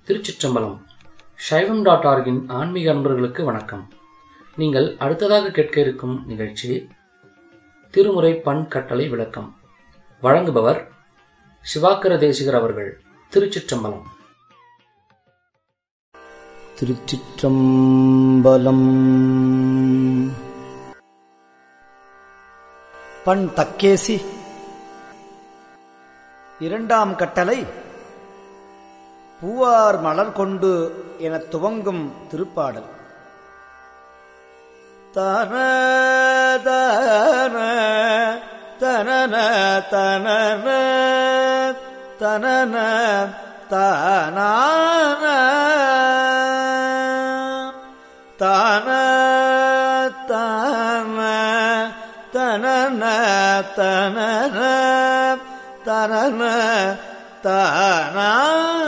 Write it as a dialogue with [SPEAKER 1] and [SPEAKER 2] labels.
[SPEAKER 1] திருச்சிற்றம்பலம் சைவம் டாட் ஆர்கின் ஆன்மீக அன்பர்களுக்கு வணக்கம் நீங்கள் அடுத்ததாக கேட்க இருக்கும் நிகழ்ச்சி திருமுறை பண் கட்டளை விளக்கம் வழங்குபவர் சிவாக்கர தேசிகர் அவர்கள் திருச்சிற்றம்பலம்
[SPEAKER 2] திருச்சிற்றம்பலம் பண் தக்கேசி இரண்டாம் கட்டளை பூவார் மலர் கொண்டு எனத் துவங்கும் திருப்பாடல் தன தன தனன தனன தனன தானான தான தான தனன தனன தனன தானான